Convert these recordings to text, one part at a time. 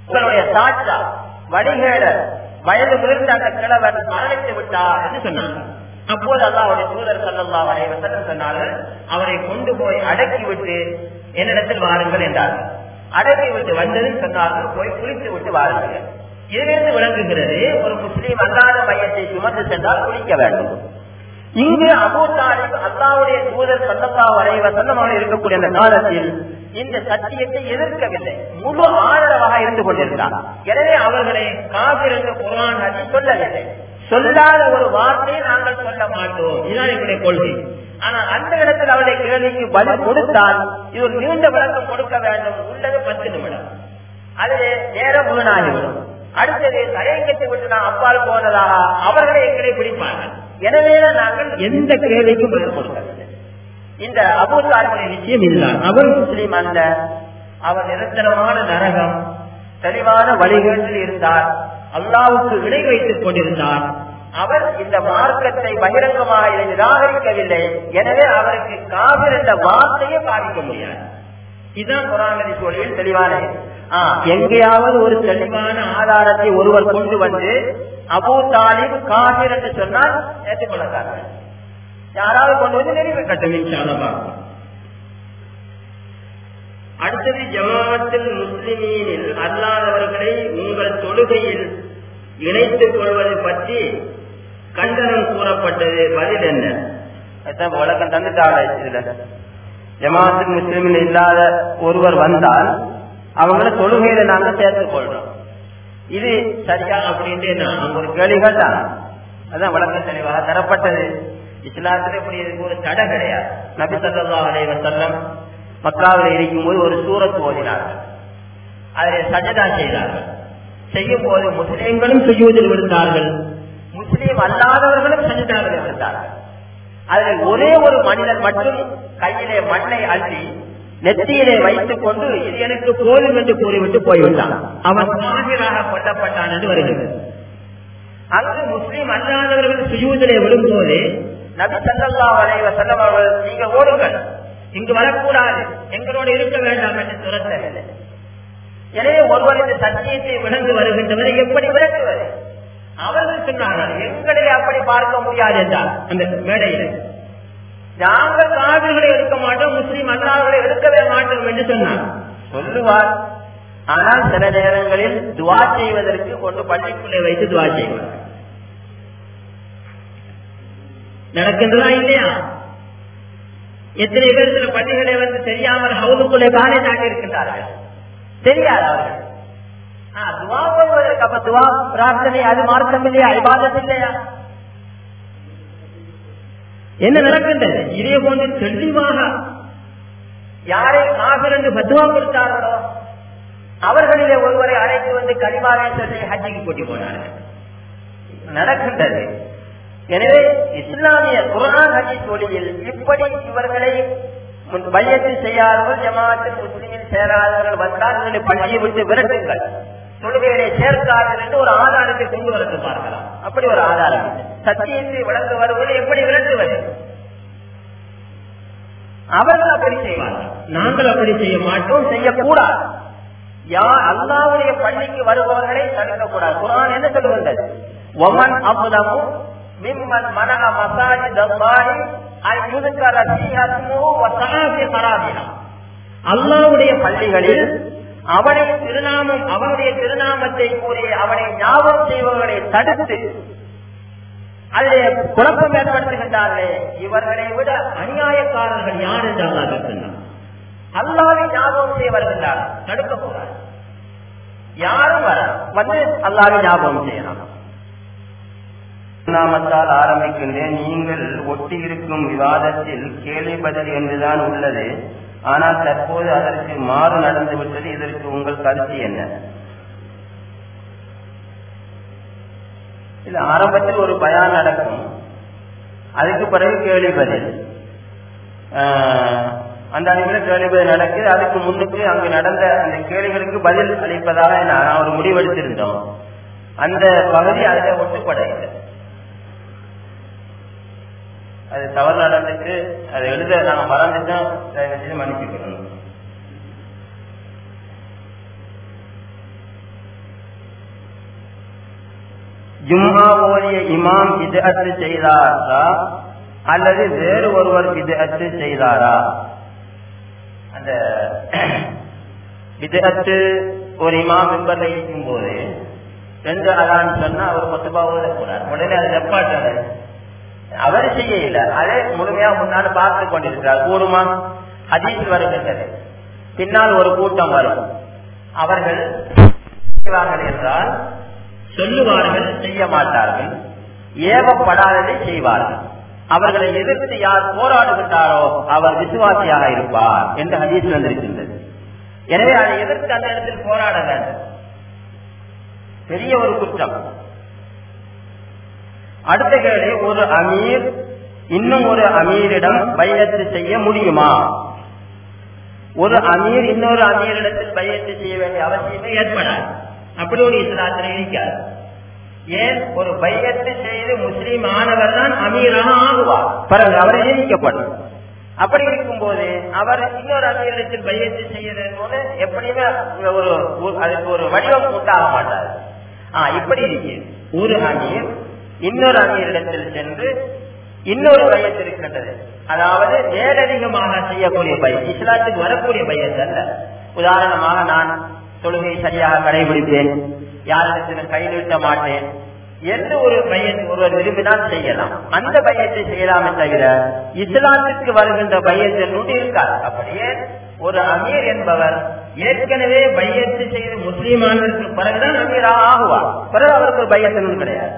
உங்களுடைய சாட்சா வடிகேடர் வயது முதிர்ந்த அந்த கிழவன் மரணித்து விட்டார் என்று சொன்னாங்க அப்போது அல்லாவுடைய தூதர் சல்லா வரைவசன் சொன்னார்கள் அவரை கொண்டு போய் அடக்கி விட்டு என்னிடத்தில் வாருங்கள் என்றார்கள் அடக்கி விட்டு வந்தது சொன்னார்கள் போய் குளித்து விட்டு வாருங்கள் இதிலிருந்து விளங்குகிறது ஒரு முஸ்லீம் அல்லாத மையத்தை சுமந்து சென்றால் குளிக்க வேண்டும் இங்கு அபூ தாலிப் அல்லாவுடைய தூதர் சல்லல்லா வரைவ சொந்தமாக இருக்கக்கூடிய அந்த காலத்தில் இந்த சத்தியத்தை எதிர்க்கவில்லை முழு ஆதரவாக இருந்து கொண்டிருந்தார் எனவே அவர்களை காவிர் என்று குரான் ஹதி சொல்லவில்லை சொல்லாத ஒரு வார்த்தையை நாங்கள் சொல்ல மாட்டோம் இதுதான் எங்களுடைய கொள்கை ஆனால் அந்த இடத்தில் அவருடைய கேள்விக்கு பதில் கொடுத்தால் இது ஒரு நீண்ட விளக்கம் கொடுக்க வேண்டும் உள்ளது பத்து நிமிடம் அது நேரம் வீணாகிவிடும் அடுத்தது தயங்கத்தை விட்டு நான் அப்பால் போனதாக அவர்களை எங்களை பிடிப்பார்கள் எனவே நாங்கள் எந்த கேள்விக்கும் பதில் கொடுக்கவில்லை இந்த அபூசாரிகளுடைய நிச்சயம் இதுதான் அவர் முஸ்லீம் அல்ல அவர் நிரந்தரமான நரகம் தெளிவான வழிகேட்டில் இருந்தார் அல்லாவுக்கு இணை வைத்துக் கொண்டிருந்தார் அவர் இந்த மார்க்கத்தை பகிரங்கமாக இதை நிராகரிக்கவில்லை எனவே அவருக்கு காவிர் என்ற வார்த்தையை பாதிக்க முடியாது இதுதான் குரானதி சூழலில் தெளிவான எங்கேயாவது ஒரு தெளிவான ஆதாரத்தை ஒருவர் கொண்டு வந்து அபூ தாலிப் காபிர் என்று சொன்னால் ஏற்றுக்கொள்ளக்காரர்கள் யாராவது கொண்டு வந்து நினைவு கட்டும் அடுத்தது ஜமாத்தில் முஸ்லிமீனில் அல்லாதவர்களை உங்கள் தொழுகையில் இணைத்துக் கொள்வது பற்றி கண்டனம் கூறப்பட்டது பதில் என்ன விளக்கம் தந்துட்டாங்க இதுல ஜமாத்தில் முஸ்லிமில் இல்லாத ஒருவர் வந்தால் அவங்கள தொழுகையில நாங்க சேர்த்துக் கொள்றோம் இது சரியா அப்படின்ட்டு நான் ஒரு கேள்விகள் தான் அதான் விளக்கம் தெளிவாக தரப்பட்டது இஸ்லாத்துல இப்படி இதுக்கு ஒரு தடை கிடையாது நபி சல்லா அலைவ செல்லம் மக்காவில் இருக்கும் போது ஒரு சூரத் ஓதினார்கள் அதில் சஜதா செய்தார்கள் செய்யும் போது முஸ்லீம்களும் சுஜூதில் விழுந்தார்கள் முஸ்லீம் அல்லாதவர்களும் சஜிதாவில் விழுந்தார்கள் அதில் ஒரே ஒரு மனிதன் மட்டும் கையிலே மண்ணை அள்ளி நெத்தியிலே வைத்துக் கொண்டு இது எனக்கு போதும் என்று கூறிவிட்டு போய்விட்டான் அவன் காவிராக கொல்லப்பட்டான் என்று வருகிறது அங்கு முஸ்லீம் அல்லாதவர்கள் சுயூதிலே விழும்போது நபி சல்லா வரைவ செல்லவர்கள் நீங்க ஓடுங்கள் இங்கு வரக்கூடாது எங்களோடு இருக்க வேண்டாம் என்று துரத்தவில்லை எனவே ஒருவர் இந்த சத்தியத்தை விளங்கு வருகின்றவரை எப்படி விளக்குவது அவர்கள் சொன்னார்கள் எங்களை அப்படி பார்க்க முடியாது என்றார் அந்த மேடையில் நாங்கள் காவிர்களை எடுக்க மாட்டோம் முஸ்லீம் அல்லாதவர்களை எடுக்கவே மாட்டோம் என்று சொன்னார் சொல்லுவார் ஆனால் சில நேரங்களில் துவா செய்வதற்கு கொண்டு பள்ளிக்குள்ளே வைத்து துவா செய்வார் நடக்கின்றதா இல்லையா எத்தனை பேர் சில பள்ளிகளை வந்து தெரியாமல் ஹவுதுக்குள்ளே காலை தாண்டி இருக்கின்றார்கள் தெரியாது அவர்கள் துவா போவதற்கு அப்ப துவா பிரார்த்தனை அது மார்க்கம் இல்லையா ஐபாதம் இல்லையா என்ன நடக்கின்றது இதே போன்று தெளிவாக யாரை காதல் என்று பத்துவா கொடுத்தார்களோ அவர்களிலே ஒருவரை அழைத்து வந்து கரிமாவே சொல்லி ஹஜ்ஜிக்கு கூட்டி போனார்கள் நடக்கின்றது எனவே இஸ்லாமிய குரான் ஹஜீஸ் ஒளியில் இப்படி இவர்களை பையத்தை செய்யாதவர்கள் ஜமாத்தில் முஸ்லிமில் சேராதவர்கள் வந்தால் இவர்களை பள்ளியை விட்டு விரட்டுங்கள் தொழுகைகளை சேர்க்கார்கள் என்று ஒரு ஆதாரத்தை கொண்டு வந்து பார்க்கலாம் அப்படி ஒரு ஆதாரம் சத்தியத்தை வளர்ந்து வருவது எப்படி விரட்டுவது அவர்கள் அப்படி செய்வார்கள் நாங்கள் அப்படி செய்ய மாட்டோம் செய்யக்கூடாது யார் அல்லாவுடைய பள்ளிக்கு வருபவர்களை தடுக்கக்கூடாது குரான் என்ன சொல்லுகின்றது ஒமன் அமுதமும் மிம்மன் மனக மசாஜி தம்பாரி அல்லாவுடைய பள்ளிகளில் அவனை திருநாமம் அவனுடைய திருநாமத்தை கூறி அவனை ஞாபகம் செய்பவர்களை தடுத்து அதிலே குழப்பம் ஏற்படுத்துகின்றார்களே இவர்களை விட அநியாயக்காரர்கள் யார் என்று அல்லாஹ் சொன்னார் அல்லாவை ஞாபகம் செய்ய வருகின்றார் தடுக்கக்கூடாது யாரும் வர வந்து அல்லாவை ஞாபகம் செய்யலாம் நாமத்தால் ஆரம்பிக்கின்றேன் நீங்கள் ஒட்டி இருக்கும் விவாதத்தில் கேள்வி பதில் என்றுதான் உள்ளது ஆனால் தற்போது அதற்கு மாறு நடந்து விட்டது இதற்கு உங்கள் கருத்து என்ன இல்ல ஆரம்பத்தில் ஒரு பயான் நடக்கும் அதுக்கு பிறகு கேள்வி பதில் அந்த அளவில் கேள்வி பதில் நடக்குது அதுக்கு முன்னுக்கு அங்கு நடந்த அந்த கேள்விகளுக்கு பதில் அளிப்பதாக நான் ஒரு முடிவெடுத்திருந்தோம் அந்த பகுதி அதில் ஒட்டுப்பட இல்லை அது தவறு நடந்துட்டு அதை எழுத நாங்க மறந்துட்டோம் தயவு செய்து மன்னிச்சுக்கணும் இந்த கேள்வி பதில் நிகழ்ச்சியில் கலந்து கொள்ளுமாறு கேட்டுக்கொள்கிறோம். அல்லாஹ் ஜும்மா ஓதிய இமாம் விதத்து செய்தாரா அல்லது வேறு ஒருவர் விதத்து செய்தாரா அந்த விதத்து ஒரு இமாம் மெம்பர்ல இருக்கும் போது ரெண்டு அதான் சொன்னா அவர் கொத்துபா ஓதக்கூடாது உடனே அதை நெப்பாட்டாரு அவர் செய்ய இல்லை அதே முழுமையா முன்னாடி பார்த்து கொண்டிருக்கிறார் கூடுமா ஹதீஸ் வருகின்றது பின்னால் ஒரு கூட்டம் வரும் அவர்கள் செய்வார்கள் என்றால் சொல்லுவார்கள் செய்ய மாட்டார்கள் ஏவப்படாததை செய்வார்கள் அவர்களை எதிர்த்து யார் போராடுகின்றாரோ அவர் விசுவாசியாக இருப்பார் என்று ஹதீஸ் வந்திருக்கின்றது எனவே அதை எதிர்த்து அந்த இடத்தில் போராட வேண்டும் பெரிய ஒரு குற்றம் அடுத்த கேள்வி ஒரு அமீர் இன்னும் ஒரு அமீரிடம் பையத்து செய்ய முடியுமா ஒரு அமீர் இன்னொரு அமீரிடத்தில் பையத்து செய்ய வேண்டிய அவசியமே ஏற்படாது அப்படி ஒரு இஸ்லாத்தில் இருக்காது ஏன் ஒரு பையத்து செய்து முஸ்லீம் ஆனவர் தான் அமீராக ஆகுவார் பிறகு அவரை நியமிக்கப்படும் அப்படி இருக்கும் போது அவர் இன்னொரு அமீரிடத்தில் பையத்து செய்யறது போது எப்படியுமே ஒரு அதுக்கு ஒரு வடிவம் உண்டாக மாட்டார் ஆஹ் இப்படி இருக்கு ஒரு அமீர் இன்னொரு அமீரிடத்தில் சென்று இன்னொரு பையத்து இருக்கின்றது அதாவது மேலதிகமாக செய்யக்கூடிய பையன் இஸ்லாத்துக்கு வரக்கூடிய பையன் அல்ல உதாரணமாக நான் தொழுகை சரியாக கடைபிடிப்பேன் யாரிடத்திலும் கை நீட்ட மாட்டேன் என்று ஒரு பையன் ஒருவர் விரும்பினால் செய்யலாம் அந்த பையத்தை செய்யலாமே தவிர இஸ்லாத்துக்கு வருகின்ற பையத்தில் நுடி இருக்காது அப்படியே ஒரு அமீர் என்பவர் ஏற்கனவே பையத்து செய்து முஸ்லீமானதற்கு பிறகுதான் அமீராக ஆகுவார் பிறகு அவருக்கு பையத்தினும் கிடையாது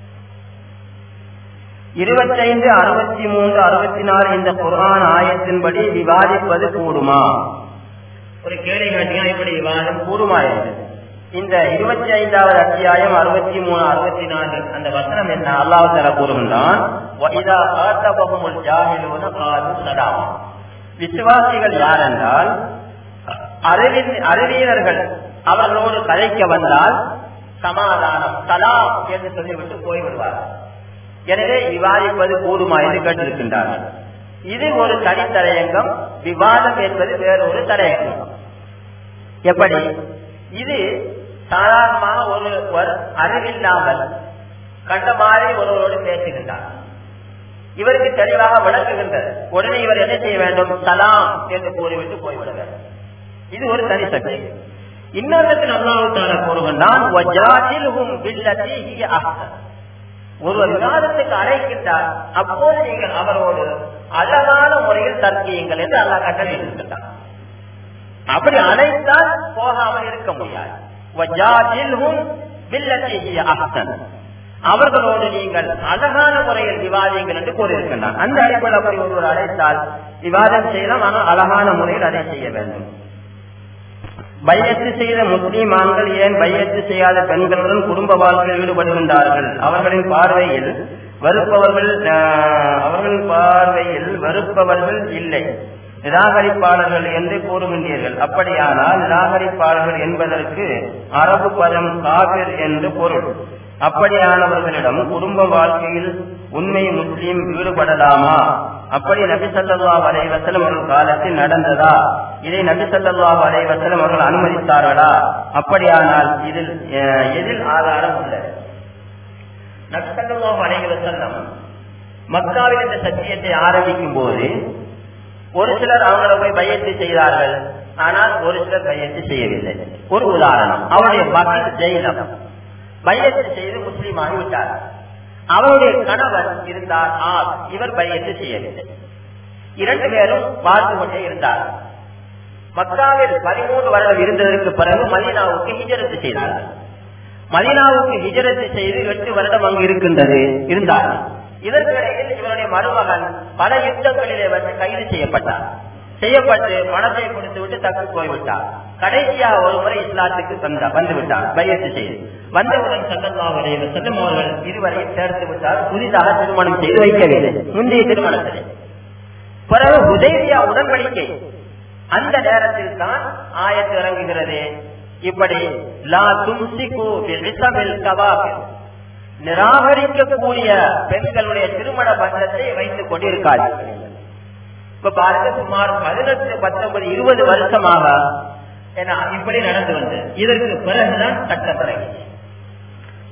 இருபத்தைந்து அறுபத்தி மூன்று அறுபத்தி நாலு இந்த குரான் ஆயத்தின்படி விவாதிப்பது கூடுமா ஒரு கேள்வி காட்டினா இப்படி விவாதம் கூடுமா என்று இந்த இருபத்தி ஐந்தாவது அத்தியாயம் அறுபத்தி மூணு அறுபத்தி நான்கு அந்த வசனம் என்ன அல்லாஹ் தர கூறுகின்றான் விசுவாசிகள் யார் என்றால் அறிவியலர்கள் அவர்களோடு கதைக்க வந்தால் சமாதானம் சலாம் என்று சொல்லிவிட்டு போய்விடுவார்கள் எனவே விவாதிப்பது கூடுமா என்று கேட்டிருக்கின்றார்கள் இது ஒரு தனித்தலையங்கம் விவாதம் என்பது வேறொரு தலையங்கம் எப்படி இது சாதாரணமாக ஒருவர் அறிவில்லாமல் கண்ட மாதிரி ஒருவரோடு பேசுகின்றார் இவருக்கு தெளிவாக விளக்குகின்றது உடனே இவர் என்ன செய்ய வேண்டும் சலாம் என்று கூறிவிட்டு போய்விட வேண்டும் இது ஒரு தனி சக்தி இன்னொரு அல்லாவுத்தான கூறுகின்றான் ஒருவர் விவாதத்துக்கு அழைக்கின்றார் அப்போது நீங்கள் அவரோடு அழகான முறையில் தர்க்கியுங்கள் என்று அல்லா கட்டளை இருக்கின்றார் அப்படி அழைத்தால் போகாமல் இருக்க முடியாது அவர்களோடு நீங்கள் அழகான முறையில் விவாதியுங்கள் என்று கூறியிருக்கின்றார் அந்த அடிப்படையில் அப்படி ஒருவர் அழைத்தால் விவாதம் செய்யலாம் ஆனால் அழகான முறையில் அதை செய்ய வேண்டும் பையத்து செய்த முஸ்லீம் ஆண்கள் ஏன் பையத்து செய்யாத பெண்களுடன் குடும்ப வாழ்க்கையில் ஈடுபடுகின்றார்கள் அவர்களின் பார்வையில் வெறுப்பவர்கள் அவர்களின் பார்வையில் வெறுப்பவர்கள் இல்லை நிராகரிப்பாளர்கள் என்று கூறுகின்றீர்கள் அப்படியானால் நிராகரிப்பாளர்கள் என்பதற்கு அரபு பதம் காபிர் என்று பொருள் அப்படியானவர்களிடம் குடும்ப வாழ்க்கையில் உண்மை முஸ்லீம் ஈடுபடலாமா அப்படி நபி சல்லா அலைவசலம் அவர்கள் காலத்தில் நடந்ததா இதை நபி சல்லா அலைவசலம் அவர்கள் அனுமதித்தார்களா அப்படியானால் இதில் எதில் ஆதாரம் உள்ளது நபி சல்லா அலைவசல்லம் மக்காவில் இந்த சத்தியத்தை ஆரம்பிக்கும் போது ஒரு சிலர் அவங்கள போய் பையத்து செய்தார்கள் ஆனால் ஒரு சிலர் பையத்து செய்யவில்லை ஒரு உதாரணம் அவருடைய மகள் ஜெயிலம் பையத்து செய்து முஸ்லீம் ஆகிவிட்டார் அவருடைய கணவர் இருந்தார் ஆர் இவர் பையத்து செய்யவில்லை இரண்டு பேரும் வாழ்ந்து கொண்டே இருந்தார் மக்காவில் பதிமூன்று வருடம் இருந்ததற்கு பிறகு மதீனாவுக்கு ஹிஜரத்து செய்தார்கள் மதீனாவுக்கு ஹிஜரத்து செய்து எட்டு வருடம் அங்கு இருக்கின்றது இருந்தார் இதற்கிடையில் இவருடைய மருமகன் பல யுத்தங்களிலே வந்து கைது செய்யப்பட்டார் செய்யப்பட்டு பணத்தை கொடுத்து விட்டு தப்பு போய்விட்டார் கடைசியாக ஒரு முறை இஸ்லாத்துக்கு வந்தார் வந்து விட்டார் பயிற்சி செய்து வந்தவுடன் சட்டமாவுடைய செல்லும் அவர்கள் இருவரையும் சேர்த்து விட்டார் புதிதாக திருமணம் செய்து வைக்கவில்லை முந்தைய திருமணத்தில் பிறகு உதவியா உடன்படிக்கை அந்த நேரத்தில் தான் ஆயத்து இறங்குகிறது இப்படி லா தும்சிகு கவாபில் நிராகரிக்கக்கூடிய பெண்களுடைய திருமண பந்தத்தை வைத்துக் கொண்டிருக்கார்கள் இப்ப பாருங்க சுமார் பதினெட்டு பத்தொன்பது இருபது வருஷமாக இப்படி நடந்து வந்தது இதற்கு பிறகுதான் சட்டம் இறங்கி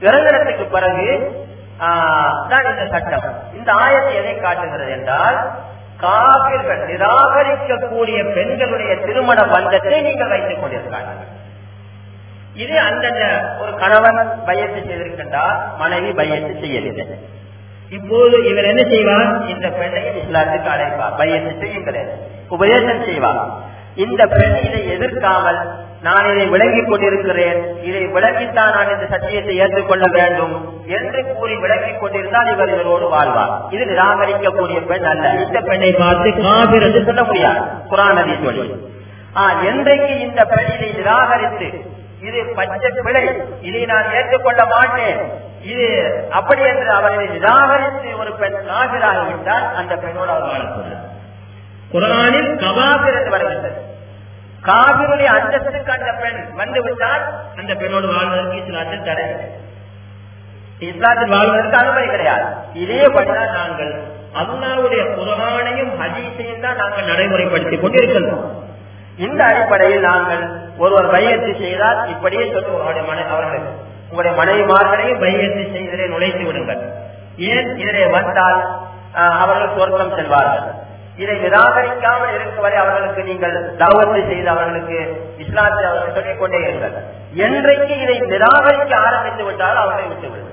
இறங்கினத்துக்கு பிறகு ஆஹ், தான் இந்த சட்டம் இந்த ஆயத்தை எதை காட்டுகிறது என்றால் காவிர்கள் நிராகரிக்கக்கூடிய பெண்களுடைய திருமண பந்தத்தை நீங்கள் வைத்துக் கொண்டிருக்கார்கள் இது அந்தந்த ஒரு கணவன் பையத்து செய்திருக்கின்றார் மனைவி பையத்து செய்யவில்லை இப்போது இவர் என்ன செய்வார் இந்த பெண்ணை இஸ்லாத்துக்கு அழைப்பார் பையத்து செய்யுங்கள் உபதேசம் செய்வார் இந்த பெண் இதை எதிர்க்காமல் நான் இதை விளங்கிக் கொண்டிருக்கிறேன் இதை விளங்கித்தான் நான் இந்த சத்தியத்தை ஏற்றுக்கொள்ள வேண்டும் என்று கூறி விளங்கிக் கொண்டிருந்தால் இவர் இவரோடு வாழ்வார் இது நிராகரிக்கக்கூடிய பெண் அல்ல இந்த பெண்ணை பார்த்து காபிர் என்று சொல்ல முடியாது குரானதி சொல்லி ஆஹ் என்றைக்கு இந்த பெண் இதை நிராகரித்து இது பச்சை பிழை இதை நான் ஏற்றுக்கொள்ள மாட்டேன் இது அப்படி என்று அவரை நிராகரித்து ஒரு பெண் காபிராகிவிட்டால் அந்த பெண்ணோடு அவர் வாழக்கூடாது குரானில் கபாபிர் என்று வருகின்றது காபிருடைய அந்தஸ்துக்கு அந்த பெண் வந்து விட்டால் அந்த பெண்ணோடு வாழ்வதற்கு இஸ்லாத்தில் தடை இல்லை. இஸ்லாத்தில் வாழ்வதற்கு அனுமதி கிடையாது இதே படிதான் நாங்கள் அல்லாவுடைய குரானையும் ஹதீஸையும் தான் நாங்கள் நடைமுறைப்படுத்திக் கொண்டிருக்கின்றோம் இந்த அடிப்படையில் நாங்கள் ஒருவர் பையத்து செய்தால் இப்படியே சொல்லுவோம் அவருடைய மனை அவர்களுக்கு உங்களுடைய மனைவிமார்களையும் பையத்து செய்ததை நுழைத்து விடுங்கள் ஏன் இதனை வந்தால் ஆஹ், அவர்கள் சொர்க்கம் செல்வார்கள் இதை நிராகரிக்காமல் இருக்கும் வரை அவர்களுக்கு நீங்கள் தாவத்தை செய்து அவர்களுக்கு இஸ்லாத்தை அவர்கள் சொல்லிக் கொண்டே இருங்கள் என்றைக்கு இதை நிராகரிக்க ஆரம்பித்து விட்டால் அவர்களை விட்டு விடுங்கள்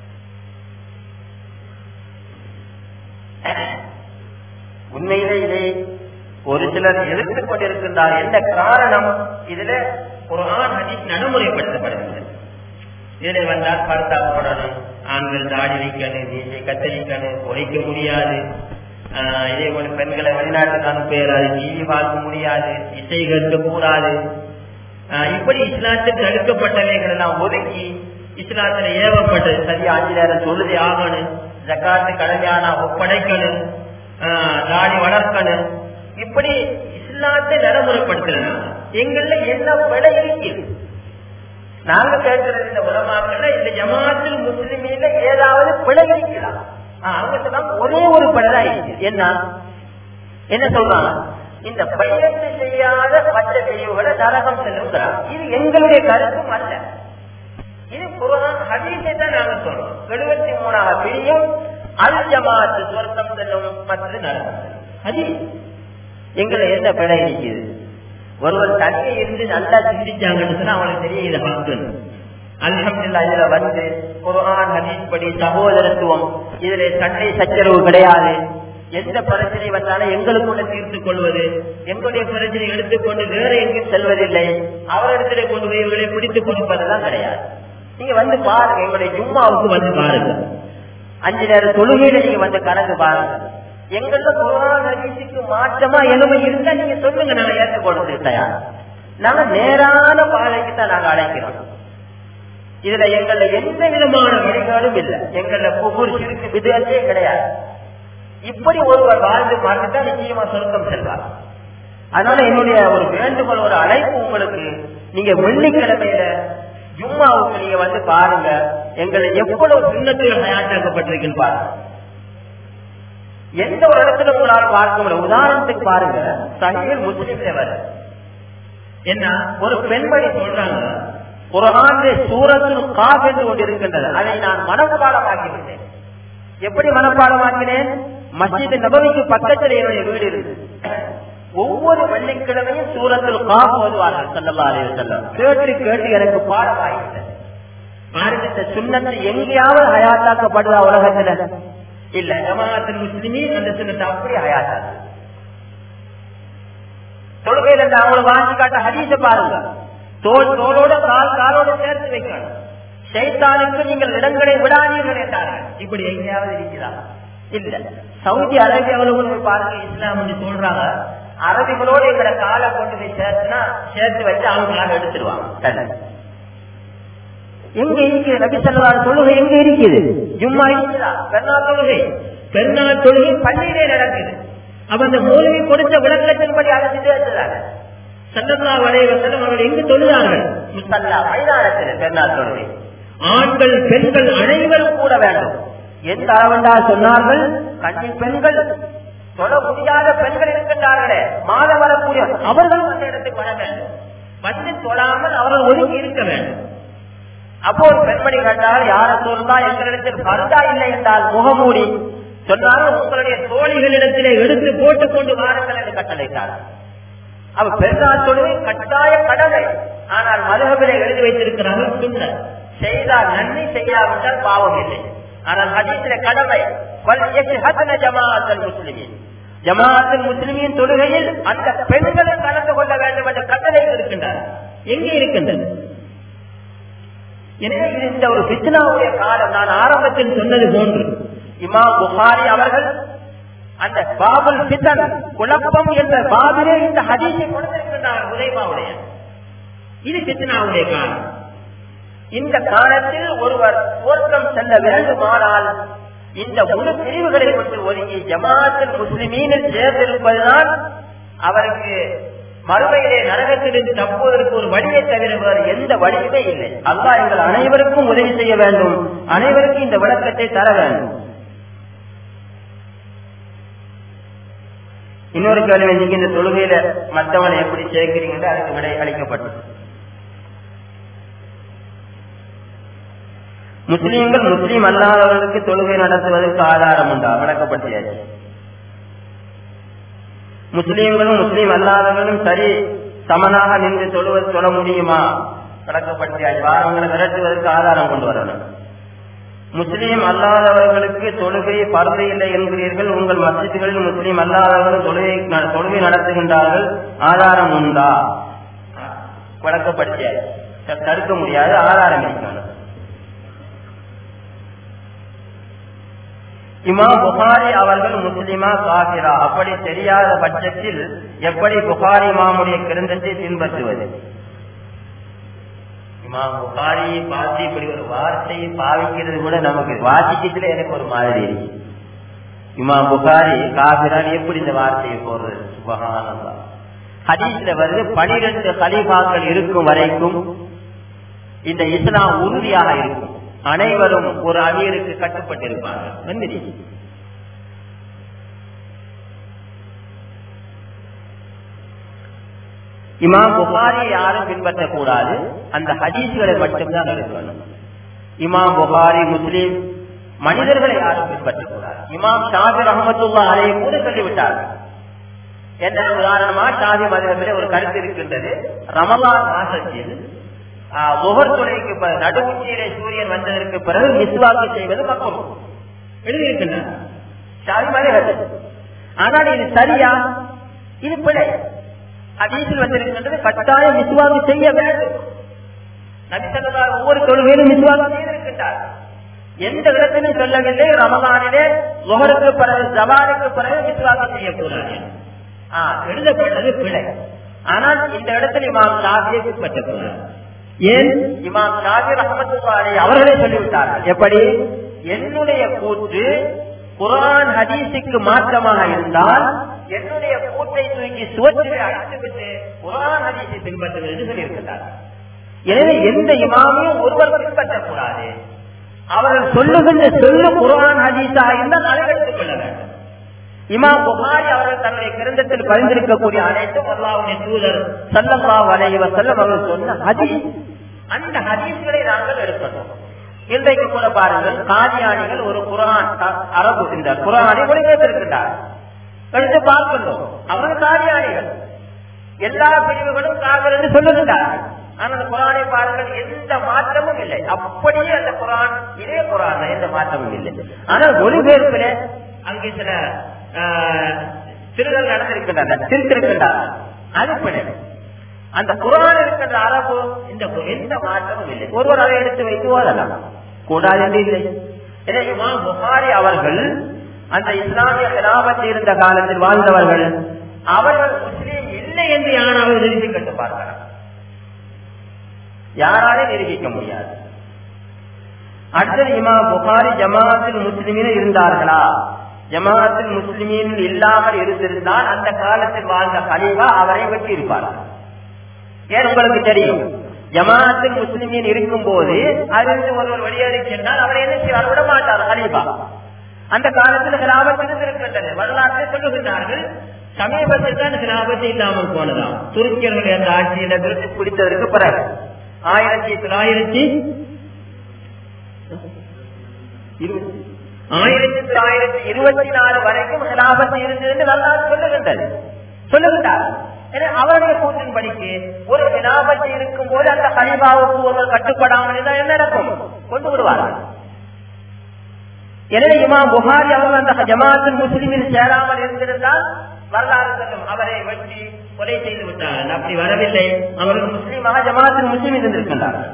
உண்மையிலே இதை ஒரு சிலர் எதிர்த்துக் கொண்டிருக்கின்றார் என்ன காரணம் இதுல குரான் ஹதீஸ் நடைமுறைப்படுத்தப்படுகிறது இதுல வந்தால் படுத்தாக்கப்படணும் ஆண்கள் தாடி வைக்கணும் மீசை கத்தரிக்கணும் உழைக்க முடியாது ஆஹ் இதே போல பெண்களை வெளிநாட்டுக்கு அனுப்ப இயலாது டிவி பார்க்க முடியாது இசை கேட்க கூடாது ஆஹ் இப்படி இஸ்லாத்துக்கு தடுக்கப்பட்டவைகள் எல்லாம் ஒதுக்கி இஸ்லாத்துல ஏவப்பட்டது சரியா அஞ்சு நேரம் தொழுதே ஆகணும் ஜக்காத்து கடமையான ஒப்படைக்கணும் ஆஹ் தாடி வளர்க்கணும் இப்படி இஸ்லாத்தை நடைமுறைப்படுத்தணும் எங்கள்ல என்ன விலை இருக்குது நாங்க கேட்கிறது இந்த உலமாக்கள்ல இந்த ஜமாத்தில் முஸ்லிமீல ஏதாவது பிழை இருக்கலாம் அவங்க சொன்னாங்க ஒரே ஒரு பிழை தான் இருக்கு என்ன என்ன சொல்றாங்க இந்த பயிற்சி செய்யாத பச்சை பிரிவுகளை நரகம் செல்லுங்கிறார் இது எங்களுடைய கருத்தும் அல்ல இது குரான் ஹதீஸை தான் நாங்க சொல்றோம் எழுபத்தி மூணாவது பிரியும் அல் ஜமாத்து சொர்க்கம் செல்லும் மற்ற நரகம் செல்லும் ஹதீஸ் எங்களை என்ன பிழை இருக்குது ஒருவர் தனியே இருந்து நல்லா சிந்திச்சாங்கன்னு சொன்னா அவங்களுக்கு தெரிய இதை பார்க்கணும் அல்ஹம்துல்லா இதுல வந்து குர்ஆன் ஹதீஸ் படி சகோதரத்துவம் இதுல சண்டை சச்சரவு கிடையாது எந்த பிரச்சனை வந்தாலும் எங்களுக்குள்ள தீர்த்து கொள்வது எங்களுடைய பிரச்சனை எடுத்துக்கொண்டு வேற எங்கேயும் செல்வதில்லை அவரிடத்திலே கொண்டு போய் இவர்களை பிடித்துக் கொடுப்பதெல்லாம் கிடையாது நீங்க வந்து பாருங்க எங்களுடைய ஜும்மாவுக்கு வந்து பாருங்க அஞ்சு நேரம் தொழுகையில நீங்க வந்து கணக்கு பாருங்க எங்கள்ல குரான் ஹதீஸுக்கு மாற்றமா எலுமை இருந்தா நீங்க சொல்லுங்க நாங்க ஏற்றுக்கொள்றது தயார் நாங்க நேரான பாதைக்கு தான் நாங்க அழைக்கிறோம் இதுல எங்கள்ல எந்த விதமான வழிகாலும் இல்லை எங்கள்ல ஒவ்வொரு சிறுக்கு விதத்தே கிடையாது இப்படி ஒருவர் வாழ்ந்து பார்த்துட்டா நிச்சயமா சொர்க்கம் செல்வார் அதனால என்னுடைய ஒரு வேண்டுகோள் ஒரு அழைப்பு உங்களுக்கு நீங்க வெள்ளிக்கிழமையில ஜும்மாவுக்கு நீங்க வந்து பாருங்க எங்களை எவ்வளவு சின்னத்தில் ஹயாத்தாக்கப்பட்டிருக்குன்னு பாருங்க எந்த ஒரு இடத்துல உங்களால் பார்க்க முடியும் உதாரணத்துக்கு பாருங்க சஹீல் முஸ்லிம்ல வர என்ன ஒரு பெண்மணி சொல்றாங்க குரான் சூரத்தில் காப் என்று ஒன்று இருக்கின்றது அதை நான் மனப்பாடமாக்கிவிட்டேன் எப்படி மனப்பாடமாக்கினேன் மஸ்ஜித் நபவிக்கு பக்கத்தில் என்னுடைய வீடு இருக்கு ஒவ்வொரு வெள்ளிக்கிழமையும் சூரத்தில் காப் ஓதுவார்கள் சல்லல்லா அலைஹி வஸல்லம் கேட்டு கேட்டு எனக்கு பாடமாகிவிட்டது பாருங்க இந்த சுண்ணத்தை எங்கேயாவது ஹயாத்தாக்கப்படுதா உலகத்துல இல்ல ஜமாஅத்தில் முஸ்லிமீன் அந்த சுண்ணத்தை அப்படி ஹயாத்தாக்கு தொழுகையில இருந்து அவங்கள வாங்கி காட்ட ஹதீஸ பாருங்க தோல் தோளோட கால் காலோட சேர்த்து வைக்கணும் சைத்தானுக்கு நீங்கள் இடங்களை விடாதீர்கள் என்றார்கள் இப்படி எங்கேயாவது இருக்கிறா இல்ல சவுதி அரேபியாவில் பாருங்க இஸ்லாம் என்று சொல்றாங்க அரபிகளோடு எங்களை காலை கொண்டு போய் சேர்த்துனா சேர்த்து வச்சு அவங்களால எடுத்துருவாங்க தண்ணி எங்க இருக்குது நபி சொல்லலாம் தொழுகை எங்க இருக்குது ஜும்மா இருக்குதா பெருநாள் தொழுகை பெருநாள் தொழுகை பள்ளியிலே நடக்குது அப்ப அந்த மூலிகை கொடுத்த விளக்கத்தின்படி அழைச்சு சேர்த்துறாங்க சல்லல்லா வலைவசனம் அவர்கள் எங்கு தொழுதார்கள் முசல்லா மைதானத்தில் பெருநாள் தொழுகை ஆண்கள் பெண்கள் அனைவரும் கூட வேண்டும் எந்த அளவண்டா சொன்னார்கள் கன்னி பெண்கள் தொழ முடியாத பெண்கள் இருக்கின்றார்களே மாதம் வரக்கூடிய அவர்களும் அந்த இடத்துக்கு வர வேண்டும் வந்து தொழாமல் அவர்கள் ஒதுங்கி இருக்க வேண்டும் அப்போ ஒரு பெண்மணி கண்டால் யார சொல்லா எங்களிடத்தில் பருதா இல்லை என்றால் முகமூடி சொன்னாலும் உங்களுடைய தோழிகளிடத்திலே எடுத்து போட்டுக் கொண்டு வாருங்கள் என்று கட்டளைத்தார் அவ பெருதா தொழுகை கட்டாய கடமை ஆனால் மதுகபிலே எழுதி வைத்திருக்கிறார்கள் சுண்ண செய்தால் நன்மை செய்யாவிட்டால் பாவம் இல்லை ஆனால் ஹதீஸிலே கடமை ஜமாஅத்தல் முஸ்லிமின் ஜமாஅத்தில் முஸ்லிமின் தொழுகையில் அந்த பெண்களும் கலந்து கொள்ள வேண்டும் என்ற கட்டளை இருக்கின்றார் எங்கே இருக்கின்றது எனவே இது இந்த ஒரு பித்னாவுடைய காலம் நான் ஆரம்பத்தில் சொன்னது போன்று இமாம் புகாரி அவர்கள் அந்த பாபுல் பித்தன் குழப்பம் என்ற பாபிலே இந்த ஹதீஸை கொடுத்திருக்கின்றார் உதயமாவுடைய இது பித்னாவுடைய காலம் இந்த காலத்தில் ஒருவர் தோற்றம் செல்ல வேண்டுமானால் இந்த முழு பிரிவுகளை கொண்டு ஒதுங்கி ஜமாத்தில் முஸ்லிமீனில் சேர்ந்திருப்பதுதான் அவருக்கு மறுமையிலே நரகத்திலிருந்து தப்புவதற்கு ஒரு வழியை தவிர வேறு எந்த வழியுமே இல்லை அல்லா எங்கள் அனைவருக்கும் உதவி செய்ய வேண்டும் அனைவருக்கும் இந்த விளக்கத்தை தர வேண்டும் இன்னொரு கேள்வி நீங்க இந்த தொழுகையில மற்றவனை எப்படி சேர்க்கிறீங்க அதுக்கு விடை அளிக்கப்பட்டது முஸ்லீம்கள் முஸ்லீம் அல்லாதவர்களுக்கு தொழுகை நடத்துவதற்கு ஆதாரம் உண்டா விளக்கப்பட்டியாச்சு முஸ்லீம்களும் முஸ்லீம் அல்லாதவர்களும் சரி சமனாக நின்று தொழுவது சொல்ல முடியுமா விளக்கப்பட்டியாச்சு வாரங்களை விரட்டுவதற்கு ஆதாரம் கொண்டு வரணும் முஸ்லீம் அல்லாதவர்களுக்கு தொழுகை பருது இல்லை என்கிறீர்கள் உங்கள் மசிதிகளில் முஸ்லீம் அல்லாதவர்கள் தொழுகை தொழுகை நடத்துகின்றார்கள் ஆதாரம் உண்டா விளக்கப்படுத்தியாச்சு தடுக்க முடியாது ஆதாரம் இருக்கணும் இமா புகாரி அவர்கள் முஸ்லிமா காபிரா அப்படி தெரியாத பட்சத்தில் எப்படி புகாரி இமாமுடைய கிரந்தத்தை பின்பற்றுவது இமாம் புகாரி பார்த்து இப்படி ஒரு வார்த்தையை பாவிக்கிறது கூட நமக்கு வாசிக்கிறதுல எனக்கு ஒரு மாதிரி இருக்கு இமாம் புகாரி காபிரான் எப்படி இந்த வார்த்தையை போடுறது சுபகானந்தா ஹதீஸ்ல வருது பனிரெண்டு கலிபாக்கள் இருக்கும் வரைக்கும் இந்த இஸ்லாம் உறுதியாக இருக்கும் அனைவரும் ஒரு அமீருக்கு கட்டுப்பட்டிருப்பார்கள் மந்திரி இமாம் புகாரி யாரும் பின்பற்றக்கூடாது அந்த ஹதீஸ்களை மட்டும்தான் இருக்கணும் இமாம் புகாரி முஸ்லீம் மனிதர்களை யாரும் பின்பற்றக்கூடாது இமாம் ஷாபிர் அகமதுல்லா அதை கூட சொல்லிவிட்டார்கள் என்ன உதாரணமா ஷாதி மதினத்திலே ஒரு கருத்து இருக்கின்றது ரமலான் மாசத்தில் ஒவ்வொரு துறைக்கு நடுவுச்சியிலே சூரியன் வந்ததற்கு பிறகு மிஸ்வாக்கு செய்வது மக்கள் எழுதியிருக்கின்றன ஷாதி மதினத்தில் ஆனால் இது சரியா இது பிழை ஹதீஸில் வந்திருக்கின்றது கட்டாயம் மிஸ்வாக்கு செய்ய வேண்டும் நபிசல்லார் ஒவ்வொரு தொழுகையிலும் மிஸ்வாக்கு செய்திருக்கின்றார் எந்த இடத்திலும் சொல்லவில்லை ரமதானிலே முகருக்கு பிறகு ஜவானுக்கு பிறகு மிஸ்வாக்கு செய்யக்கூடாது எழுதப்பட்டது பிழை ஆனால் இந்த இடத்தில் இமாம் ஷாஃபியை பின்பற்றக்கூடாது ஏன் இமாம் ஷாஃபி ரஹமத்துல்லாரி அவர்களே சொல்லிவிட்டார்கள் எப்படி என்னுடைய கூற்று குரான் ஹதீஸுக்கு மாற்றமாக இருந்தால் என்னுடைய கூட்டை தூக்கி சுவற்றிலே அழைத்துவிட்டு குரான் ஹதீஸை பின்பற்றுவது என்று சொல்லியிருக்கிறார் எனவே எந்த இமாமையும் ஒருவர் பின்பற்றக்கூடாது அவர்கள் சொல்லுகின்ற சொல்லு குரான் ஹதீஸாக இருந்தால் அதை எடுத்துக் கொள்ள வேண்டும் இமாம் புகாரி அவர்கள் தன்னுடைய கிரந்தத்தில் பரிந்திருக்கக்கூடிய அனைத்தும் அல்லாவுடைய தூதர் சல்லல்லா வலைவ செல்லம் அவர்கள் சொன்ன ஹதீஸ் அந்த ஹதீஸ்களை நாங்கள் எடுக்கணும் இன்றைக்கு கூட பாருங்கள் காதியானிகள் ஒரு குரான் அரபு இந்த குரானை மொழிபெயர்த்திருக்கின்றார் எடுத்து பார்க்கணும் அவர்கள் காதியானிகள் எல்லா பிரிவுகளும் காதல் என்று சொல்லுகின்றார்கள் ஆனால் அந்த குரானை பாருங்கள் எந்த மாற்றமும் இல்லை அப்படியே அந்த குரான் இதே குரான் எந்த மாற்றமும் இல்லை ஆனால் மொழிபெயர்ப்பில அங்கே சில திருடல் நடந்திருக்கின்றன திருத்திருக்கின்றார் அது பிழை அந்த குரான் இருக்கின்ற அரபு இந்த எந்த மாற்றமும் இல்லை ஒருவர் அதை எடுத்து வைத்து ஓதலாம் கூடாது என்று இல்லை எனவே இமாம் புகாரி அவர்கள் அந்த இஸ்லாமிய கிராமத்தில் இருந்த காலத்தில் வாழ்ந்தவர்கள் அவர்கள் முஸ்லீம் இல்லை என்று யாராவது நிரூபி கண்டு பார்க்கலாம் யாராலே நிரூபிக்க முடியாது அடுத்தது இமாம் புகாரி ஜமாத்தில் முஸ்லிமின் இருந்தார்களா ஜமாத்தில் முஸ்லிமீன் இல்லாமல் இருந்திருந்தால் அந்த காலத்தில் வாழ்ந்த கலீஃபா அவரை வெட்டி இருப்பார்கள் ஏன் உங்களுக்கு தெரியும் ஜமாத்தில் முஸ்லிமீன் இருக்கும் போது அதிலிருந்து ஒருவர் வெளியேறி சென்றால் அவர் என்ன செய்வார் விட மாட்டார் கலீஃபா அந்த காலத்தில் கிராமம் இருந்திருக்கின்றது வரலாற்றை சொல்லுகின்றார்கள் சமீபத்தில் தான் கிராமத்தை இல்லாமல் போனதாம் துருக்கியர்கள் என்ற ஆட்சியிடமிருந்து பிடித்ததற்கு பிறகு ஆயிரத்தி தொள்ளாயிரத்தி ஆயிரத்தி தொள்ளாயிரத்தி இருபத்தி நாலு வரைக்கும் ஹிலாபத் இருந்தது என்று நல்லா சொல்லுகின்றது சொல்லுகின்றார் அவருடைய கூற்றின் படிக்கு ஒரு ஹிலாபத் இருக்கும் போது அந்த ஹலிபாவுக்கு ஒருவர் கட்டுப்படாமல் இருந்தால் என்ன நடக்கும் கொண்டு விடுவார்கள் எனவே இமாம் புகாரி அவர்கள் அந்த ஜமாத்தின் முஸ்லிமில் சேராமல் இருந்திருந்தால் வரலாறு சொல்லும் அவரை வெட்டி கொலை செய்து விட்டார்கள் அப்படி வரவில்லை அவர்கள் முஸ்லீமாக ஜமாத்தின் முஸ்லிம் இருந்திருக்கின்றார்கள்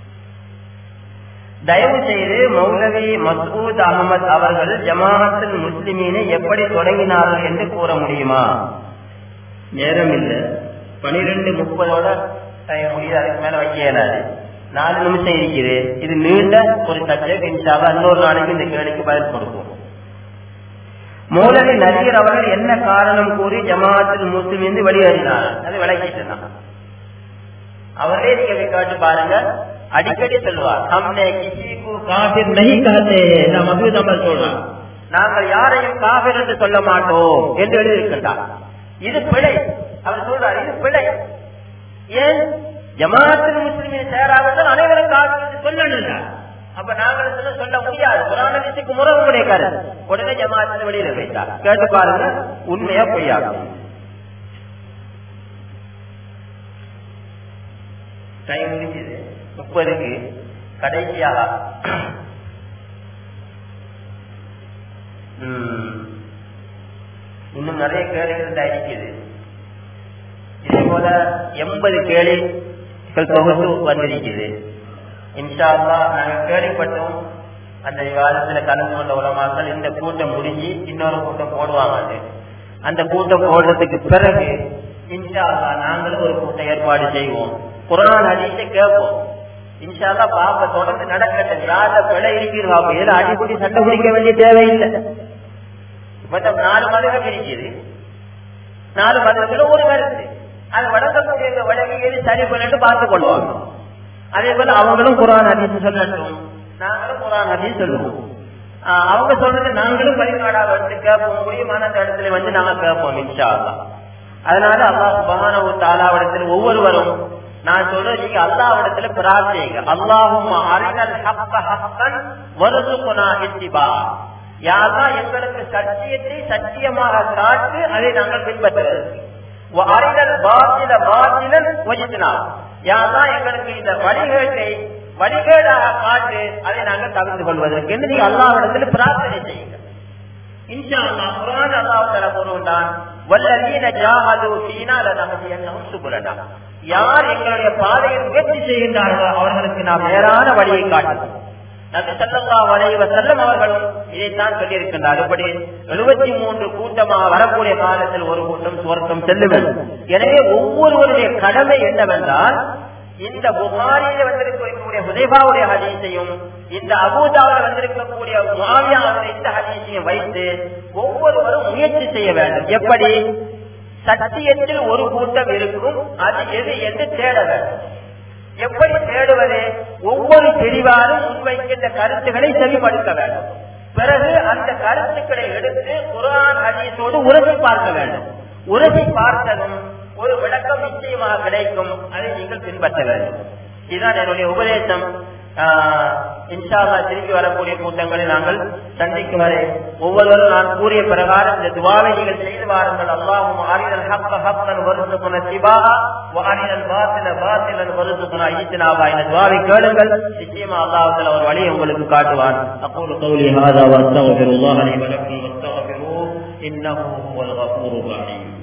தயவு செய்து மௌலவி மசூத் அகமது அவர்கள் ஜமாஅத்தில் முஸ்லிமீனை எப்படி தொடங்கினார்கள் என்று கூற முடியுமா நேரம் இல்ல பனிரெண்டு முப்பதோட முடியுது அதுக்கு மேல வைக்க இயலாது நாலு நிமிஷம் இருக்குது இது நீண்ட ஒரு சப்ஜெக்ட் இன்ஷாவா இன்னொரு நாளைக்கு இந்த கேள்விக்கு பதில் கொடுப்போம் மௌலவி நசீர் அவர்கள் என்ன காரணம் கூறி ஜமாஅத்தில் முஸ்லிம் இருந்து வெளியேறினார் அது விளக்கிட்டு தான் அவரே நீங்க கேட்டு பாருங்க அடிக்கடி சொல்லுவார் ஹம்னே கிசிக்கு காபிர் நஹி கஹதே இந்த மசூத் அமல் சொல்றார் நாங்கள் யாரையும் காபிர் என்று சொல்ல மாட்டோம் என்று எழுதியிருக்கின்றார் இது பிழை அவர் சொல்றார் இது பிழை ஏன் ஜமாத்தில் முஸ்லிமின் சேராதவர்கள் அனைவரும் காபிர் என்று சொல்லணும் அப்ப நாங்கள் சொல்ல சொல்ல முடியாது புராணத்துக்கு முறவு கிடைக்காது உடனே ஜமாத்தில் வெளியில வைத்தார் கேட்டு பாருங்க உண்மையா பொய்யாகும் டைம் முடிஞ்சது முப்பதுக்கு கடைசியாக இன்னும் நிறைய கேள்விகள் இருக்குது இதே போல எண்பது கேள்விகள் தொகுத்து வந்திருக்குது இன்ஷால்லா நாங்க கேள்விப்பட்டோம் அந்த காலத்துல கலந்து கொண்ட உலமாக்கள் இந்த கூட்டம் முடிஞ்சு இன்னொரு கூட்டம் போடுவாங்க அந்த கூட்டம் போடுறதுக்கு பிறகு இன்ஷால்லா நாங்களும் ஒரு கூட்டம் ஏற்பாடு செய்வோம் குரான் அடிச்சு கேட்போம் இன்ஷால்லா பாப்ப தொடர்ந்து நடக்கட்டும் யார பிழை இருக்கிறோம் பாப்போம் ஏதோ அடிப்படி சண்டை பிடிக்க வேண்டிய தேவையில்லை மொத்தம் நாலு மதகம் இருக்குது நாலு மதத்துல ஒரு கருத்து அது வழங்கக்கூடிய வழங்கி எது சரி பண்ணிட்டு பார்த்து கொள்வாங்க அதே போல அவங்களும் குரான் அதிசு சொல்லட்டும் நாங்களும் குரான் அதிசு சொல்லுவோம் அவங்க சொல்றது நாங்களும் வழிபாடா வந்து கேட்போம் முடியுமான இடத்துல வந்து நாங்க கேட்போம் இன்ஷா அதனால அல்லாஹ் சுபஹானஹு தஆலாவிடத்தில் ஒவ்வொருவரும் நான் சொல்றேன் நீங்க அல்லாஹ்விடத்துல பிரார்த்திங்க அல்லாஹும் அரினல் ஹக்க ஹக்கன் வருசுகுனா இத்திபா யாரா எங்களுக்கு சத்தியத்தை சத்தியமாக காட்டு அதை நாங்கள் பின்பற்றுவது அரினல் பாத்தில பாத்திலன் வஜித்னா யாரா எங்களுக்கு இந்த வழிகேட்டை வழிகேடாக காட்டு அதை நாங்கள் தவிர்த்து கொள்வதற்கு என்று நீங்க அல்லாஹ்விடத்துல பிரார்த்தனை செய்யுங்க இன்ஷா அல்லாஹ் குர்ஆன் அல்லாஹ் தஆலா கூறுகின்றான் வல்லதீன ஜாஹது ஃபீனா லனஹதியன்னஹும் சுபுலனா யார் எங்களுடைய பாதையில் முயற்சி செய்கின்றார்களோ அவர்களுக்கு நாம் நேரான வழியை காட்டுவோம் நபி ஸல்லல்லாஹு அலைஹி வஸல்லம் அவர்களும் இதைத்தான் சொல்லியிருக்கின்றார் இப்படி 73 கூட்டமாக வரக்கூடிய காலத்தில் ஒரு கூட்டம் சுவர்க்கம் செல்லும் எனவே ஒவ்வொருவருடைய கடமை என்னவென்றால் இந்த புகாரியில வந்திருக்கக்கூடிய ஹுதைபாவுடைய ஹதீஸையும் இந்த அபூதாவில் வந்திருக்கக்கூடிய முஆவியாவுடைய இந்த ஹதீஸையும் வைத்து ஒவ்வொருவரும் முயற்சி செய்ய வேண்டும் எப்படி சத்தியத்தில் ஒரு கூட்டம் இருக்கும் அது எது என்று தேட வேண்டும் எப்படி தேடுவது ஒவ்வொரு பிரிவாரும் முன்வைக்கின்ற கருத்துக்களை செவிப்படுத்த வேண்டும் பிறகு அந்த கருத்துக்களை எடுத்து குரான் ஹதீஸோடு உரசி பார்க்க வேண்டும் உரசி பார்த்ததும் ஒரு விளக்கம் நிச்சயமாக கிடைக்கும் அதை நீங்கள் பின்பற்ற வேண்டும் இதுதான் என்னுடைய உபதேசம் இன்ஷால்லா திரும்பி வரக்கூடிய கூட்டங்களை நாங்கள் சந்திக்கும் வரை ஒவ்வொருவரும் நான் கூறிய பிரகாரம் இந்த துவாவை நீங்கள் செய்து வாருங்கள் அல்லாஹும் ஆரிதல் ஹப்ப ஹப்பன் வருசுகுன சிபாஹா வாரிதல் பாத்தில பாத்திலன் வருசுகுன ஈத்தினாவா இந்த துவாவை கேளுங்கள் நிச்சயமா அல்லாஹ் ஒரு வழியை உங்களுக்கு காட்டுவான் அப்போது கௌலி ஹாதா வஸ்தகபிருல்லாஹ் லி வலக்கும் வஸ்தகபிரு இன்னஹு ஹுவல் கஃபூருர் ரஹீம்